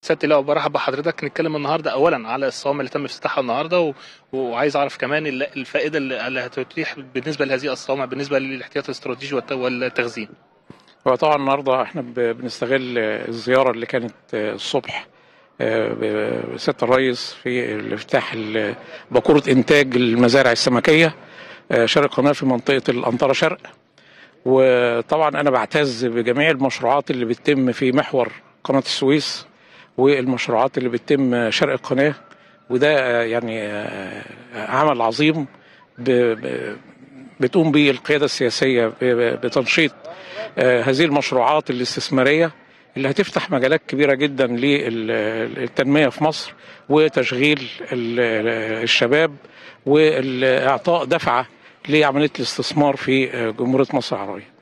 سياده اللواء برحب بحضرتك نتكلم النهارده اولا على الصوامع اللي تم افتتاحها النهارده و... وعايز اعرف كمان ال- الفائده اللي اللي هتتيح بالنسبه لهذه الصوامع بالنسبه للاحتياط الاستراتيجي والت- والتخزين هو طبعا النهارده احنا ب- بنستغل الزياره اللي كانت الصبح آه، بسياده الرئيس في الافتتاح ال- باكوره انتاج المزارع السمكيه آه، شرق قناه في منطقه الانطره شرق وطبعا انا بعتز بجميع المشروعات اللي بتتم في محور قناه السويس والمشروعات اللي بتتم شرق القناه وده آه، يعني آه، عمل عظيم ب- ب- بتقوم به القياده السياسيه ب- ب- بتنشيط آه، هذه المشروعات الاستثماريه اللي هتفتح مجالات كبيره جدا للتنميه في مصر وتشغيل ال- الشباب واعطاء دفعه لعمليه الاستثمار في آه، جمهوريه مصر العربيه